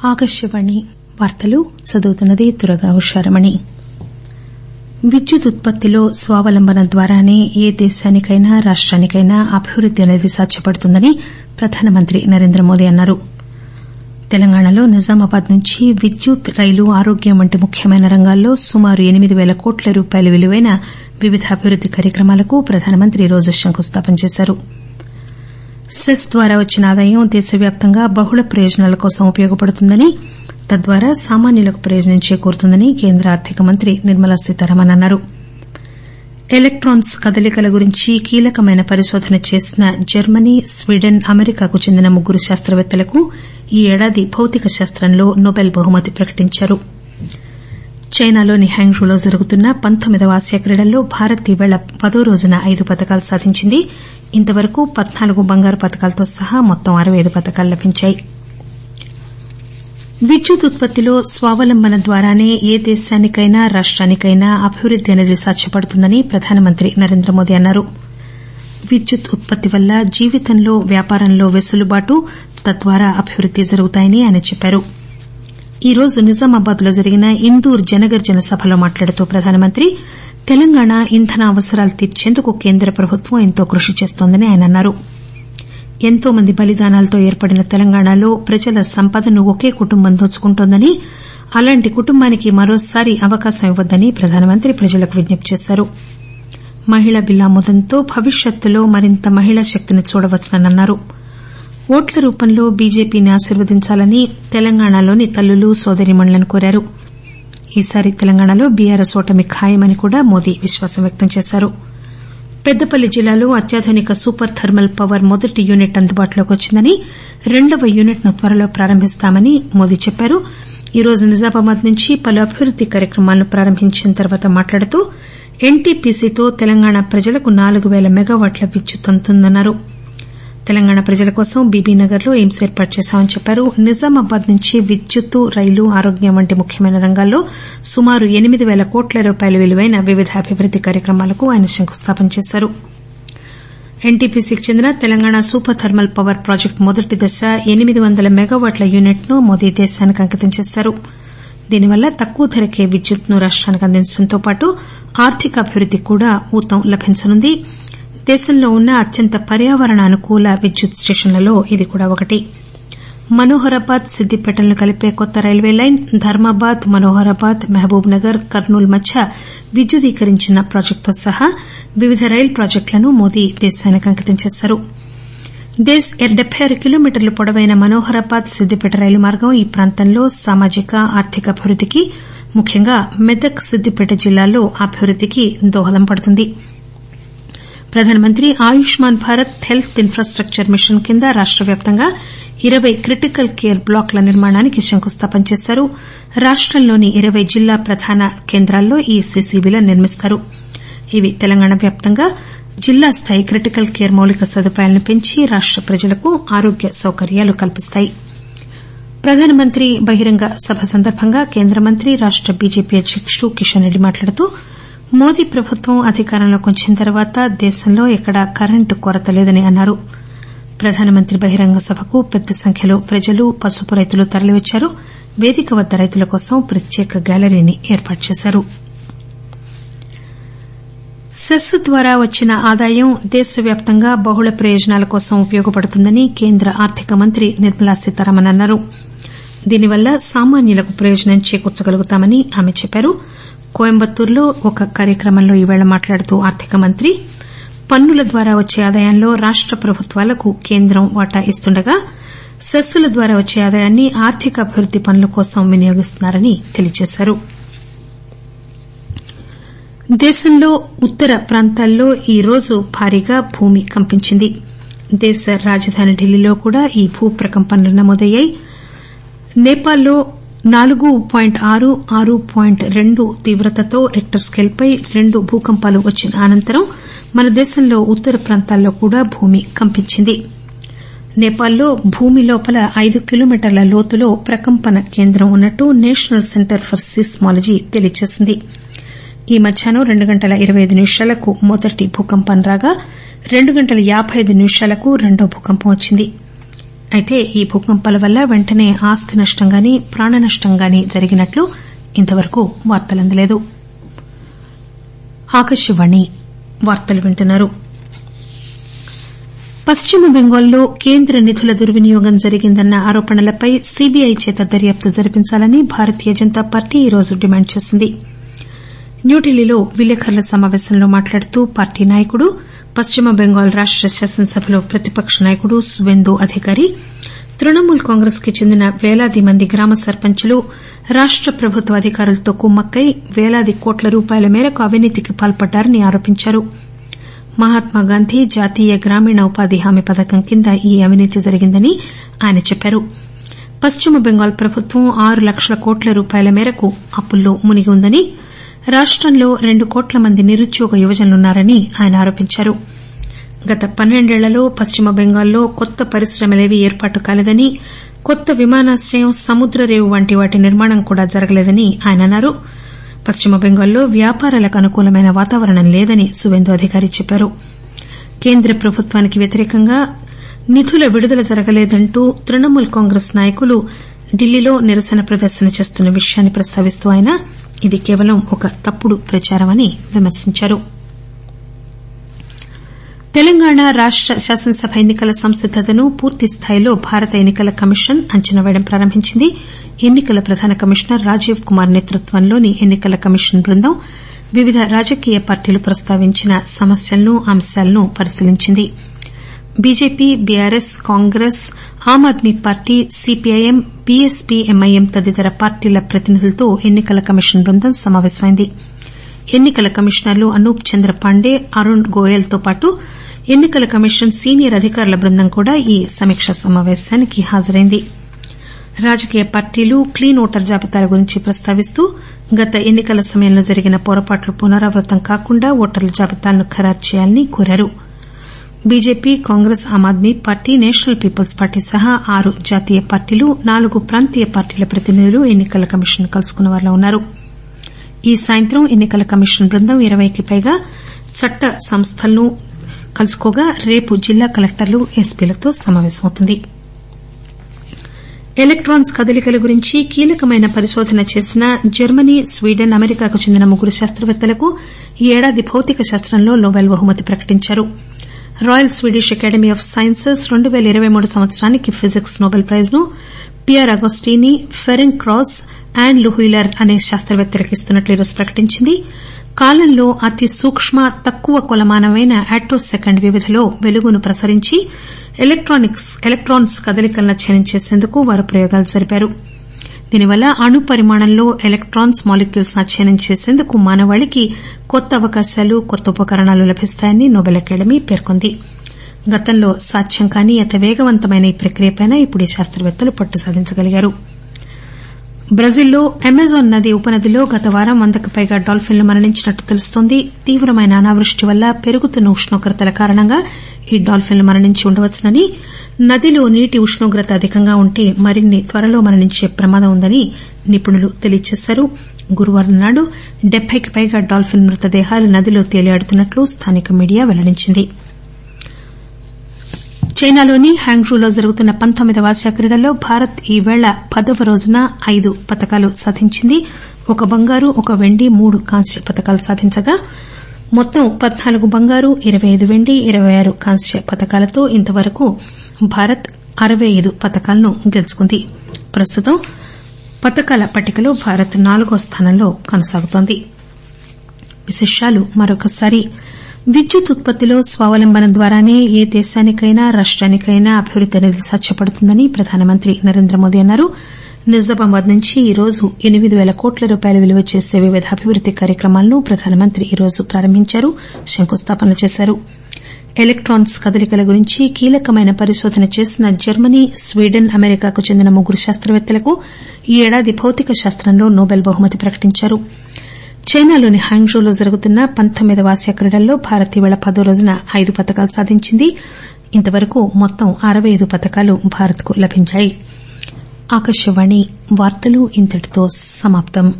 ఆకాశవాణి వార్తలు చదువుతున్నది దుర్గా ఉషారమణి విద్యుత్ ఉత్పత్తిలో స్వావలంబన ద్వారానే ఏ దేశానికైనా రాష్టానికైనా అభివృద్ది అనేది సాధ్యపడుతుందని ప్రధానమంత్రి నరేంద్రమోదీ అన్నారు తెలంగాణలో నిజామాబాద్ నుంచి విద్యుత్ రైలు ఆరోగ్యం వంటి ముఖ్యమైన రంగాల్లో సుమారు ఎనిమిది పేల కోట్ల రూపాయల విలువైన వివిధ అభివృద్ది కార్యక్రమాలకు ప్రధానమంత్రి ఈ రోజు శంకుస్థాపన చేశారు సెస్ ద్వారా వచ్చిన ఆదాయం దేశవ్యాప్తంగా బహుళ ప్రయోజనాల కోసం ఉపయోగపడుతుందని తద్వారా సామాన్యులకు ప్రయోజనం చేకూరుతుందని కేంద్ర ఆర్థిక మంత్రి నిర్మలా సీతారామన్ అన్నారు ఎలక్టాన్స్ కదలికల గురించి కీలకమైన పరిశోధన చేసిన జర్మనీ స్వీడన్ అమెరికాకు చెందిన ముగ్గురు శాస్తవేత్తలకు ఈ ఏడాది భౌతిక శాస్త్రంలో నోబెల్ బహుమతి ప్రకటించారు చైనాలోని హ్యాంగ్ఝూలో జరుగుతున్న పంతొమ్మిదవ ఆసియా క్రీడల్లో భారత్ ఈరోజు పదో రోజున ఐదు పతకాలు సాధించింది ఇంతవరకు పద్నాలుగు బంగారు పతకాలతో సహా మొత్తం అరవై ఐదు పతకాలు లభించాయి విద్యుత్ ఉత్పత్తిలో స్వావలంబన ద్వారానే ఏ దేశానికైనా రాష్టానికైనా అభివృద్ది అనేది సాధ్యపడుతుందని ప్రధానమంత్రి నరేంద్రమోదీ అన్నారు విద్యుత్ ఉత్పత్తి వల్ల జీవితంలో వ్యాపారంలో వెసులుబాటు తద్వారా అభివృద్ది జరుగుతాయని ఆయన చెప్పారు ఈ రోజు నిజామాబాద్ లో జరిగిన ఇందూర్ జనగర్జన సభలో మాట్లాడుతూ ప్రధానమంత్రి తెలంగాణ ఇంధన అవసరాలు తీర్చేందుకు కేంద్ర ప్రభుత్వం ఎంతో కృషి చేస్తోందని ఆయన అన్నారు ఎంతో మంది బలిదానాలతో ఏర్పడిన తెలంగాణలో ప్రజల సంపదను ఒకే కుటుంబం దోచుకుంటోందని అలాంటి కుటుంబానికి మరోసారి అవకాశం ఇవ్వొద్దని ప్రధానమంత్రి ప్రజలకు విజ్ఞప్తి చేశారు మహిళా బిల్లు ఆమోదంతో భవిష్యత్తులో మరింత మహిళా శక్తిని చూడవచ్చునని అన్నారు ఓట్ల రూపంలో బీజేపీని ఆశీర్వదించాలని తెలంగాణలోని తల్లులు సోదరీమణులను కోరారు ఈసారి తెలంగాణలో బీఆర్ఎస్ ఓటమి ఖాయమని కూడా మోదీ విశ్వాసం వ్యక్తం చేశారు పెద్దపల్లి జిల్లాలో అత్యాధునిక సూపర్ థర్మల్ పవర్ మొదటి యూనిట్ అందుబాటులోకి వచ్చిందని రెండవ యూనిట్ ను త్వరలో ప్రారంభిస్తామని మోదీ చెప్పారు ఈ రోజు నిజామాబాద్ నుంచి పలు అభివృద్ది కార్యక్రమాలను ప్రారంభించిన తర్వాత మాట్లాడుతూ ఎన్టీపీసీతో తెలంగాణ ప్రజలకు నాలుగు పేల మెగావాట్ల విద్యుత్ అందుతుందన్నారు తెలంగాణ ప్రజల కోసం బీబీనగర్ లో ఎయిమ్స్ ఏర్పాటు చేశామని చెప్పారు నిజామాబాద్ నుంచి విద్యుత్ రైలు ఆరోగ్యం వంటి ముఖ్యమైన రంగాల్లో సుమారు ఎనిమిది పేల కోట్ల రూపాయల విలువైన వివిధ అభివృద్ది కార్యక్రమాలకు ఆయన శంకుస్థాపన చేశారు ఎన్టీపీసీకి చెందిన Telangana super thermal power project మొదటి దశ ఎనిమిది వందల మెగావాట్ల యూనిట్ ను మోదీ దేశానికి అంకితం చేశారు దీనివల్ల తక్కువ ధరకే విద్యుత్ ను రాష్టానికి అందించడంతో పాటు ఆర్థిక అభివృద్దికి కూడా ఊతం లభించనుంది దేశంలో ఉన్న అత్యంత పర్యావరణ అనుకూల విద్యుత్ స్టేషన్లలో ఇది కూడా ఒకటి మనోహరాబాద్ సిద్దిపేటలను కలిపే కొత్త railway line Dharmabad Manoharabad Mahbubnagar Kurnool మధ్య విద్యుదీకరించిన ప్రాజెక్టుతో సహా వివిధ రైలు ప్రాజెక్టులను మోదీ దేశానికి అంకితం చేశారు డెబ్బై ఆరు కిలోమీటర్ల పొడవైన మనోహరాబాద్ సిద్దిపేట రైలు మార్గం ఈ ప్రాంతంలో సామాజిక ఆర్థిక అభివృద్దికి ముఖ్యంగా మెదక్ సిద్దిపేట జిల్లాల్లో అభివృద్దికి దోహదం పడుతుంది ప్రధానమంత్రి Ayushman Bharat health infrastructure mission కింద రాష్ట వ్యాప్తంగా ఇరవై క్రిటికల్ కేర్ బ్లాకుల నిర్మాణానికి శంకుస్థాపన చేశారు రాష్టంలోని ఇరవై జిల్లా ప్రధాన కేంద్రాల్లో ఈ సీసీబీలను నిర్మిస్తారు ఇవి తెలంగాణ వ్యాప్తంగా జిల్లా స్థాయి క్రిటికల్ కేర్ మౌలిక సదుపాయాలను పెంచి రాష్ట ప్రజలకు ఆరోగ్య సౌకర్యాలు కల్పిస్తాయి ప్రధానమంత్రి బహిరంగ సభ సందర్బంగా కేంద్ర మంత్రి రాష్ట బీజేపీ అధ్యకుడు కిషన్ రెడ్డి మాట్లాడుతూ మోదీ ప్రభుత్వం అధికారంలోకి వచ్చిన తర్వాత దేశంలో ఎక్కడా కరెంటు కొరత లేదని అన్నారు ప్రధానమంత్రి బహిరంగ సభకు పెద్ద సంఖ్యలో ప్రజలు పసుపు రైతులు తరలివచ్చారు వేదిక వద్ద రైతుల కోసం ప్రత్యేక గ్యాలరీని ఏర్పాటు చేశారు సెస్ ద్వారా వచ్చిన ఆదాయం దేశవ్యాప్తంగా బహుళ ప్రయోజనాల కోసం ఉపయోగపడుతుందని కేంద్ర ఆర్థిక మంత్రి నిర్మలా సీతారామన్ అన్నారు దీనివల్ల సామాన్యులకు ప్రయోజనం చేకూర్చగలుగుతామని ఆమె చెప్పారు కోయంబత్తూరులో ఒక కార్యక్రమంలో ఈరోజు మాట్లాడుతూ ఆర్థిక మంత్రి పన్నుల ద్వారా వచ్చే ఆదాయంలో రాష్ట ప్రభుత్వాలకు కేంద్రం వాటా ఇస్తుండగా సెస్సుల ద్వారా వచ్చే ఆదాయాన్ని ఆర్థిక అభివృద్ది పనుల కోసం వినియోగిస్తున్నారని తెలియజేశారు దేశంలో ఉత్తర ప్రాంతాల్లో ఈ రోజు భారీగా భూమి కంపించింది దేశ రాజధాని ఢిల్లీలో కూడా ఈ భూ ప్రకంపనలు నమోదయ్యాయి నేపాల్లో నాలుగు పాయింట్ ఆరు ఆరు పాయింట్ రెండు తీవ్రతతో రిక్టర్ స్కేల్పై రెండు భూకంపాలు వచ్చిన అనంతరం మన దేశంలో ఉత్తర ప్రాంతాల్లో కూడా భూమి కంపించింది నేపాల్లో భూమి లోపల ఐదు కిలోమీటర్ల లోతులో ప్రకంపన కేంద్రం ఉన్నట్లు నేషనల్ సెంటర్ ఫర్ సీస్మాలజీ తెలియజేసింది ఈ మధ్యాహ్నం రెండు గంటల ఇరవై ఐదు నిమిషాలకు మొదటి భూకంపం రాగా రెండు గంటల యాబై ఐదు నిమిషాలకు రెండో భూకంపం వచ్చింది అయితే ఈ భూకంపాల వల్ల వెంటనే ఆస్తి నష్టం గానీ ప్రాణ నష్టం గానీ జరిగినట్లు ఇంతవరకు వార్తలందలేదు పశ్చిమ బెంగాల్లో కేంద్ర నిధుల దుర్వినియోగం జరిగిందన్న ఆరోపణలపై సీబీఐ చేత దర్యాప్తు జరిపించాలని భారతీయ జనతా పార్టీ ఈరోజు డిమాండ్ చేసింది న్యూఢిల్లీలో విలేకరుల సమాపేశంలో మాట్లాడుతూ పార్టీ నాయకుడు పశ్చిమ బెంగాల్ రాష్ట శాసనసభలో ప్రతిపక్ష నాయకుడు సువేందు అధికారి తృణమూల్ కాంగ్రెస్ కి చెందిన పేలాది మంది గ్రామ సర్పంచులు రాష్ట ప్రభుత్వ అధికారులతో కుమ్మక్కై పేలాది కోట్ల రూపాయల మేరకు అవినీతికి పాల్పడ్డారని ఆరోపించారు మహాత్మాగాంధీ జాతీయ గ్రామీణ ఉపాధి హామీ పథకం కింద ఈ అవినీతి జరిగిందని ఆయన చెప్పారు పశ్చిమ బెంగాల్ ప్రభుత్వం ఆరు లక్షల కోట్ల రూపాయల మేరకు అప్పుల్లో మునిగి ఉందని రాష్టంలో రెండు కోట్ల మంది నిరుద్యోగ యువజనులున్నారని ఆయన ఆరోపించారు గత పన్నెండేళ్లలో పశ్చిమ బెంగాల్లో కొత్త పరిశ్రమలేవీ ఏర్పాటు కాలేదని కొత్త విమానాశ్రయం సముద్ర రేవు వంటి వాటి నిర్మాణం కూడా జరగలేదని ఆయన అన్నారు పశ్చిమ బెంగాల్లో వ్యాపారాలకు అనుకూలమైన వాతావరణం లేదని సువేందు అధికారి చెప్పారు కేంద్ర ప్రభుత్వానికి వ్యతిరేకంగా నిధుల విడుదల జరగలేదంటూ తృణమూల్ కాంగ్రెస్ నాయకులు ఢిల్లీలో నిరసన ప్రదర్శన చేస్తున్న విషయాన్ని ప్రస్తావిస్తూ ఆయన ఇది కేవలం ఒక తప్పుడు ప్రచారమని విమర్శించారు తెలంగాణ రాష్ట శాసనసభ ఎన్ని కల సంసిద్దతను పూర్తిస్థాయిలో భారత ఎన్ని కల కమిషన్ అంచనా పేయడం ప్రారంభించింది ఎన్ని కల ప్రధాన కమిషనర్ రాజీవ్ కుమార్ నేతృత్వంలోని ఎన్ని కల కమిషన్ బృందం వివిధ రాజకీయ పార్టీలు ప్రస్తావించిన సమస్యలను అంశాలను పరిశీలించింది BJP BRS Congress Aam Aadmi party CPIM BSP MIM తదితర పార్టీల ప్రతినిధులతో ఎన్ని కల కమిషన్ బృందం సమాపేశమైంది ఎన్ని కల కమిషనర్లు అనూప్ చంద్ర పాండే అరుణ్ గోయల్ తో పాటు ఎన్ని కల కమిషన్ సీనియర్ అధికారుల బృందం కూడా ఈ సమీకా సమాపేశానికి హాజరైంది రాజకీయ పార్టీలు క్లీన్ ఓటర్ జాబితాల గురించి ప్రస్తావిస్తూ గత ఎన్ని కల సమయంలో జరిగిన పొరపాట్లు పునరావృతం కాకుండా ఓటర్ల జాబితాలను ఖరారు చేయాలని కోరారు BJP Congress Aam Aadmi party national people's party సహా ఆరు జాతీయ పార్టీలు నాలుగు ప్రాంతీయ పార్టీల ప్రతినిధులు ఎన్ని కల కమిషన్ ను కలుసుకున్న వారిలో ఉన్నారు ఈ సాయంత్రం ఎన్ని కల కమిషన్ బృందం ఇరవైకి పైగా చట్ట సంస్థలను కలుసుకోగా రేపు జిల్లా కలెక్టర్లు ఎస్పీలతో సమాపేశమవుతుంది ఎలక్టానిక్స్ కదలికల గురించి కీలకమైన పరిశోధన చేసిన జర్మనీ స్వీడన్ అమెరికాకు చెందిన ముగ్గురు శాస్తవేత్తలకు ఈ ఏడాది భౌతిక శాస్త్రంలో నోబెల్ బహుమతి ప్రకటించారు royal Swedish academy of sciences రెండు పేల ఇరవై మూడు సంవత్సరానికి ఫిజిక్స్ నోబెల్ ప్రైజ్ ను Pierre Agostini Ferenc Krausz Anne L'Huillier అనే శాస్తవేత్తలకు ఇస్తున్నట్లు ఈరోజు ప్రకటించింది కాలంలో అతి సూక్ష్మ తక్కువ కొలమానమైన అట్టో సెకండ్ వ్యవధిలో వెలుగును ప్రసరించి ఎలక్టాన్స్ కదలికలను అధ్యయనం చేసేందుకు వారు ప్రయోగాలు జరిపారు దీనివల్ల అణు పరిమాణంలో ఎలక్టాన్స్ మాలిక్యూల్స్ ను అధ్యయనం చేసేందుకు మానవాళికి కొత్త అవకాశాలు కొత్త ఉపకరణాలు లభిస్తాయని నోబెల్ అకాడమీ పేర్కొంది గతంలో సాధ్యం కాని అతి పేగవంతమైన ఈ ప్రక్రియపై ఇప్పుడు ఈ శాస్తవేత్తలు పట్టు సాధించగలిగారు బ్రెజిల్లో అమెజాన్ నది ఉపనదిలో గత వారం వందకు పైగా డాల్ఫిన్లు మరణించినట్లు తెలుస్తోంది తీవ్రమైన అనావృష్టి వల్ల పెరుగుతున్న ఉష్ణోగ్రతల కారణంగా ఈ డాల్ఫిన్లు మరణించి ఉండవచ్చునని నదిలో నీటి ఉష్ణోగ్రత అధికంగా ఉంటే మరిన్ని త్వరలో మరణించే ప్రమాదం ఉందని నిపుణులు తెలియజేశారు గురువారం నాడు డెబ్బైకి పైగా డాల్ఫిన్ మృతదేహాలు నదిలో తేలియాడుతున్నట్లు స్థానిక మీడియా వెల్లడించింది చైనాలోని హ్యాంగ్ఝూలో జరుగుతున్న పంతొమ్మిదవ ఆసియా క్రీడల్లో భారత్ ఈవేళ పదవ రోజున ఐదు పతకాలు సాధించింది ఒక బంగారు ఒక వెండి మూడు కాంస్య పతకాలు సాధించగా మొత్తం పద్నాలుగు బంగారు ఇరవై ఐదు వెండి ఇరవై ఆరు కాంస్య పతకాలతో ఇంతవరకు భారత్ అరవై ఐదు పతకాలను గెలుచుకుంది ప్రస్తుతం పతకాల పట్టికలో భారత్ నాలుగో స్థానంలో కొనసాగుతోంది విద్యుత్ ఉత్పత్తిలో స్వావలంబన ద్వారానే ఏ దేశానికైనా రాష్టానికైనా అభివృద్ది అనేది సాధ్యపడుతుందని ప్రధానమంత్రి నరేంద్రమోదీ అన్నారు నిజామాబాద్ నుంచి ఈరోజు ఎనిమిది పేల కోట్ల రూపాయల విలువ చేసే వివిధ అభివృద్ది కార్యక్రమాలను ప్రధానమంత్రి ఈరోజు ప్రారంభించారు శంకుస్థాపనలు చేశారు ఎలక్టానిక్స్ కదలికల గురించి కీలకమైన పరిశోధన చేసిన జర్మనీ స్వీడన్ అమెరికాకు చెందిన ముగ్గురు శాస్తవేత్తలకు ఈ ఏడాది భౌతిక శాస్త్రంలో నోబెల్ బహుమతి ప్రకటించారు చైనాలోని హాంగ్ఝూలో జరుగుతున్న పంతొమ్మిదవ ఆసియా క్రీడల్లో భారత్ ఈవేళ పదో రోజున ఐదు పతకాలు సాధించింది ఇంతవరకు మొత్తం అరవై ఐదు పతకాలు భారత్ కు లభించాయి